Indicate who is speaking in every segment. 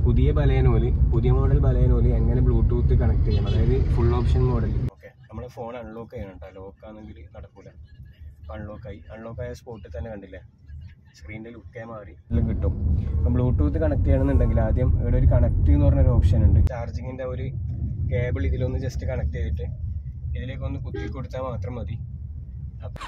Speaker 1: പുതിയ ബലേനോല് പുതിയ മോഡൽ ബലേനോല് എങ്ങനെ ബ്ലൂടൂത്ത് കണക്ട് ചെയ്യാം അതായത് ഫുൾ ഓപ്ഷൻ മോഡൽ ഓക്കെ നമ്മുടെ ഫോൺ അൺലോക്ക് ചെയ്യണം കേട്ടോ ലോക്ക് ആണെങ്കിൽ നടക്കൂല അൺലോക്ക് ആയി അൺലോക്ക് ആയ സ്പോട്ടിൽ തന്നെ കണ്ടില്ലേ സ്ക്രീനിൻ്റെ ലുക്കേ മാറി എല്ലാം കിട്ടും അപ്പം ബ്ലൂടൂത്ത് കണക്ട് ചെയ്യണമെന്നുണ്ടെങ്കിൽ ആദ്യം ഇവിടെ ഒരു കണക്ട് എന്ന് പറഞ്ഞൊരു ഓപ്ഷൻ ഉണ്ട് ചാർജിങ്ങിൻ്റെ ഒരു കേബിൾ ഇതിലൊന്ന് ജസ്റ്റ് കണക്ട് ചെയ്തിട്ട് ഇതിലേക്ക് ഒന്ന് കുത്തി കൊടുത്താൽ മാത്രം മതി അപ്പം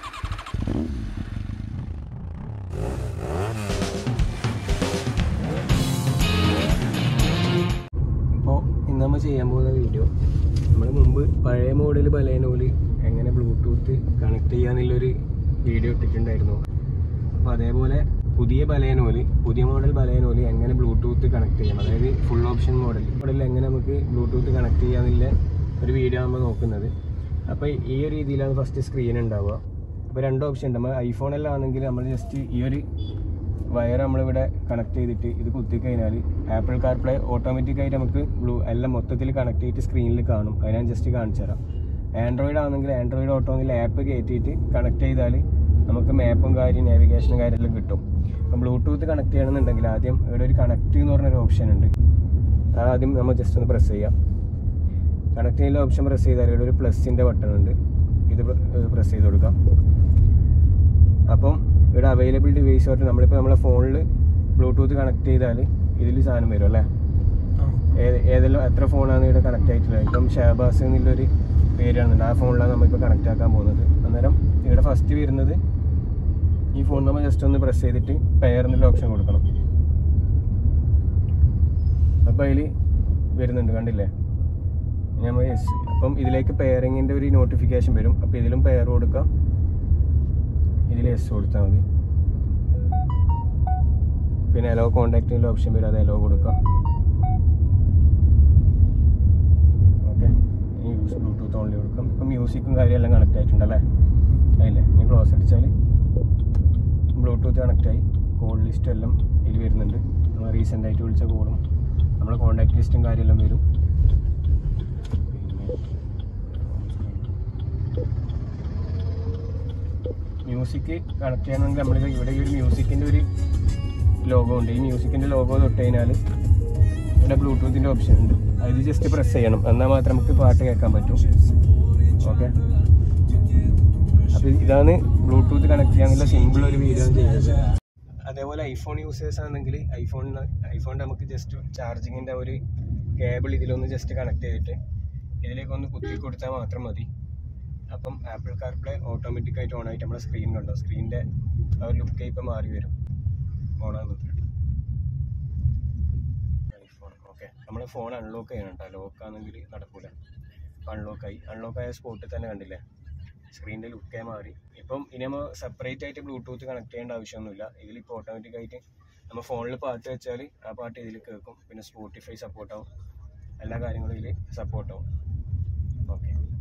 Speaker 1: ഇപ്പോൾ ഇന്ന് നമ്മൾ ചെയ്യാൻ പോകുന്ന വീഡിയോ നമ്മൾ മുമ്പ് പഴയ മോഡൽ ബലേനോല് എങ്ങനെ ബ്ലൂടൂത്ത് കണക്ട് ചെയ്യാന്നുള്ളൊരു വീഡിയോ ഇട്ടിട്ടുണ്ടായിരുന്നു അപ്പോൾ അതേപോലെ പുതിയ ബലേനോല് പുതിയ മോഡൽ ബലേനോല് എങ്ങനെ ബ്ലൂടൂത്ത് കണക്ട് ചെയ്യാം അതായത് ഫുൾ ഓപ്ഷൻ മോഡൽ മോഡലിൽ എങ്ങനെ നമുക്ക് ബ്ലൂടൂത്ത് കണക്ട് ചെയ്യാന്നുള്ള ഒരു വീഡിയോ നമ്മൾ നോക്കുന്നത് അപ്പോൾ ഈ ഒരു രീതിയിലാണ് ഫസ്റ്റ് സ്ക്രീൻ ഉണ്ടാവുക അപ്പോൾ രണ്ട് ഓപ്ഷൻ ഉണ്ട് നമ്മൾ ഐഫോണെല്ലാം ആണെങ്കിൽ നമ്മൾ ജസ്റ്റ് ഈ ഒരു വയർ നമ്മളിവിടെ കണക്ട് ചെയ്തിട്ട് ഇത് കുത്തിക്കഴിഞ്ഞാൽ ആപ്പിൾ കാർപ്ലേ ഓട്ടോമാറ്റിക്കായിട്ട് നമുക്ക് ബ്ലൂ എല്ലാം മൊത്തത്തിൽ കണക്ട് ചെയ്തിട്ട് സ്ക്രീനിൽ കാണും അത് ഞാൻ ജസ്റ്റ് കാണിച്ചു തരാം ആൻഡ്രോയിഡ് ആണെങ്കിൽ ആൻഡ്രോയിഡ് ഓട്ടോ എന്നുള്ള ആപ്പ് കയറ്റിയിട്ട് കണക്ട് ചെയ്താൽ നമുക്ക് മാപ്പും കാര്യം നാവിഗേഷനും കാര്യമെല്ലാം കിട്ടും അപ്പം ബ്ലൂടൂത്ത് കണക്ട് ചെയ്യണമെന്നുണ്ടെങ്കിൽ ആദ്യം ഇവിടെ ഒരു കണക്ട് എന്ന് പറഞ്ഞൊരു ഓപ്ഷൻ ഉണ്ട് അത് ആദ്യം നമ്മൾ ജസ്റ്റ് ഒന്ന് പ്രസ് ചെയ്യാം കണക്ട് ചെയ്യുന്ന ഓപ്ഷൻ പ്രസ് ചെയ്താൽ ഇവിടെ ഒരു പ്ലസിൻ്റെ ബട്ടൺ ഉണ്ട് ഇത് പ്രസ് ചെയ്ത് കൊടുക്കാം അപ്പം ഇവിടെ അവൈലബിൾ ഡിവൈസ് ആയിട്ട് നമ്മളിപ്പോൾ നമ്മളെ ഫോണിൽ ബ്ലൂടൂത്ത് കണക്ട് ചെയ്താൽ ഇതിൽ സാധനം വരും അല്ലേ ഏത് ഏതെല്ലാം എത്ര ഫോണാണ് ഇവിടെ കണക്ട് ആയിട്ടുള്ളത് ഇപ്പം ഷഹബാസ് എന്നുള്ളൊരു പേരാണ് ആ ഫോണിലാണ് നമ്മളിപ്പോൾ കണക്ട് ആക്കാൻ പോകുന്നത് അന്നേരം ഇവിടെ ഫസ്റ്റ് വരുന്നത് ഈ ഫോൺ നമ്മൾ ജസ്റ്റ് ഒന്ന് പ്രസ് ചെയ്തിട്ട് പെയർ എന്നുള്ള ഓപ്ഷൻ കൊടുക്കണം അപ്പോൾ അതിൽ വരുന്നുണ്ട് കണ്ടില്ലേ ഇനി നമ്മൾ യെസ് അപ്പം ഇതിലേക്ക് പെയറിങ്ങിൻ്റെ ഒരു നോട്ടിഫിക്കേഷൻ വരും അപ്പോൾ ഇതിലും പെയർ കൊടുക്കാം ഇതിൽ എസ് കൊടുത്താൽ മതി പിന്നെ എലോ കോണ്ടാക്റ്റിൻ്റെ ഓപ്ഷൻ വരും അത് എലോ കൊടുക്കാം ഓക്കെ ഇനി യൂസ് ബ്ലൂടൂത്ത് ഓൺലി കൊടുക്കാം ഇപ്പം മ്യൂസിക്കും കാര്യമെല്ലാം കണക്ട് ആയിട്ടുണ്ടല്ലേ അതില്ലേ ഇനി ക്ലോസ് അടിച്ചാൽ ബ്ലൂടൂത്ത് കണക്റ്റ് ആയി കോൾ ലിസ്റ്റ് എല്ലാം ഇതിൽ വരുന്നുണ്ട് നമ്മൾ റീസെൻ്റ് ആയിട്ട് വിളിച്ച കോളും നമ്മുടെ കോണ്ടാക്ട് ലിസ്റ്റും കാര്യമെല്ലാം വരും മ്യൂസിക് കണക്ട് ചെയ്യണമെങ്കിൽ നമ്മൾ ഇവിടെ ഈ ഒരു മ്യൂസിക്കിൻ്റെ ഒരു ലോഗോ ഉണ്ട് ഈ മ്യൂസിക്കിൻ്റെ ലോഗോ തൊട്ട് കഴിഞ്ഞാൽ ഇവിടെ ബ്ലൂടൂത്തിൻ്റെ ഓപ്ഷൻ ഉണ്ട് അത് ജസ്റ്റ് പ്രസ് ചെയ്യണം എന്നാൽ മാത്രം നമുക്ക് പാട്ട് കേൾക്കാൻ പറ്റും ഓക്കെ അപ്പോൾ ഇതാണ് ബ്ലൂടൂത്ത് കണക്ട് ചെയ്യാനുള്ള സിമ്പിൾ ഒരു വീഡിയോ ചെയ്യുന്നത് അതേപോലെ ഐഫോൺ യൂസേഴ്സ് ആണെങ്കിൽ ഐഫോണിന് ഐഫോണിൻ്റെ നമുക്ക് ജസ്റ്റ് ചാർജിങ്ങിൻ്റെ ഒരു കേബിൾ ഇതിലൊന്ന് ജസ്റ്റ് കണക്ട് ചെയ്തിട്ട് ഇതിലേക്ക് ഒന്ന് കുത്തി കൊടുത്താൽ മാത്രം മതി അപ്പം ആപ്പിൾ കാർപ്ലേ ഓട്ടോമാറ്റിക് ആയിട്ട് ഓൺ ആയിട്ട് നമ്മുടെ സ്ക്രീൻ കണ്ടോ സ്ക്രീനിൻ്റെ ആ ഒരു ലുക്ക് ഇപ്പം മാറി വരും ഓണാന്ന് ഐഫോൺ ഓക്കെ നമ്മൾ ഫോൺ അൺലോക്ക് ചെയ്യണം കേട്ടോ ലോക്ക് ആണെങ്കിൽ നടക്കൂല അൺലോക്ക് ആയി അൺലോക്ക് ആയ സ്പോട്ടിൽ തന്നെ കണ്ടില്ലേ സ്ക്രീനിൻ്റെ ലുക്കേ മാറി ഇപ്പം ഇനി നമ്മൾ സെപ്പറേറ്റ് ആയിട്ട് ബ്ലൂടൂത്ത് കണക്ട് ചെയ്യേണ്ട ആവശ്യമൊന്നുമില്ല ഇതിലിപ്പോൾ ഓട്ടോമാറ്റിക് ആയിട്ട് നമ്മൾ ഫോണിൽ പാട്ട് വെച്ചാൽ ആ പാട്ട് ഇതിൽ കേൾക്കും പിന്നെ സ്പോട്ടിഫൈ സപ്പോർട്ടാവും എല്ലാ കാര്യങ്ങളും ഇതിൽ സപ്പോർട്ടാവും ഓക്കെ